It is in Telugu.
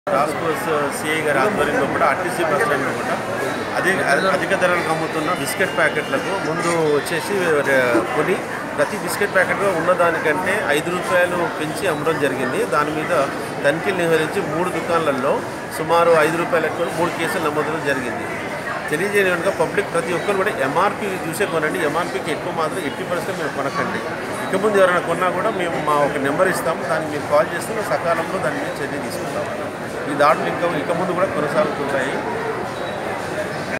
టాస్క్ ఫోర్స్ సిఐ గారి ఆధ్వర్యంలో కూడా ఆర్టీసీ బస్ స్టాండ్లో కూడా అధిక అధిక ధరలకు అమ్ముతున్న బిస్కెట్ ప్యాకెట్లకు ముందు వచ్చేసి రే- కొని ప్రతి బిస్కెట్ ప్యాకెట్ ఉన్నదానికంటే ఐదు రూపాయలు పెంచి అమ్మడం జరిగింది దాని మీద తనిఖీలు నిర్వహించి మూడు దుకాణాలలో సుమారు ఐదు రూపాయలు ఎక్కువ మూడు కేసులు నమోదడం జరిగింది తెలియజేయడానికి పబ్లిక్ ప్రతి ఒక్కరు కూడా ఎంఆర్పి చూసే కొనండి ఎంఆర్పికి ఎక్కువ మాత్రం ఎట్టి పరిస్థితి మీరు కొనకండి ఇక ముందు ఎవరైనా కొన్నా కూడా మేము మా ఒక నెంబర్ ఇస్తాము దానికి మీరు కాల్ చేస్తే మేము సకాలంలో దాని మీద చర్య తీసుకుంటాం ఈ దాడులు ఇంకా ఇక ముందు కూడా కొనసాగుతుంటాయి